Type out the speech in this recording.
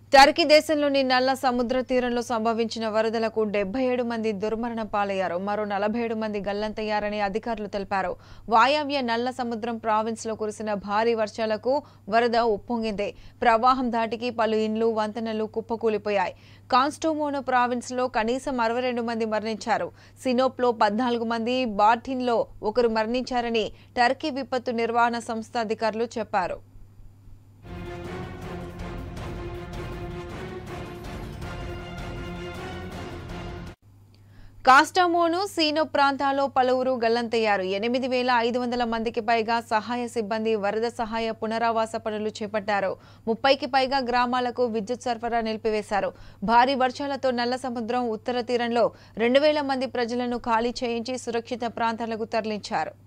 Turkey దేశంలోని నల్ల సముద్ర తీరంలో సంభవించిన వరదలకు డెబ్బై ఏడు మంది దుర్మరణం పాలయ్యారు మరో నలభై ఏడు మంది గల్లంతయ్యారని అధికారులు తెలిపారు వాయవ్య నల్ల సముద్రం ప్రావిన్స్ లో కురిసిన భారీ వర్షాలకు వరద ఉప్పొంగింది ప్రవాహం దాటికి పలు ఇండ్లు వంతెనలు కుప్పకూలిపోయాయి కాన్స్టోమోనో ప్రావిన్స్ లో కనీసం అరవై రెండు మంది మరణించారు సినోప్ లో పద్నాలుగు మంది బార్టిన్ లో ఒకరు మరణించారని టర్కీ విపత్తు నిర్వహణ సంస్థ అధికారులు చెప్పారు కాస్టామోను సీనో ప్రాంతాల్లో పలువురు గల్లంతయ్యారు ఎనిమిది వేల ఐదు వందల మందికి పైగా సహాయ సిబ్బంది వరద సహాయ పునరావాస పనులు చేపట్టారు ముప్పైకి పైగా గ్రామాలకు విద్యుత్ సరఫరా నిలిపివేశారు భారీ వర్షాలతో నల్ల సముద్రం ఉత్తర తీరంలో రెండు వేల మంది ప్రజలను ఖాళీ చేయించి సురక్షిత ప్రాంతాలకు తరలించారు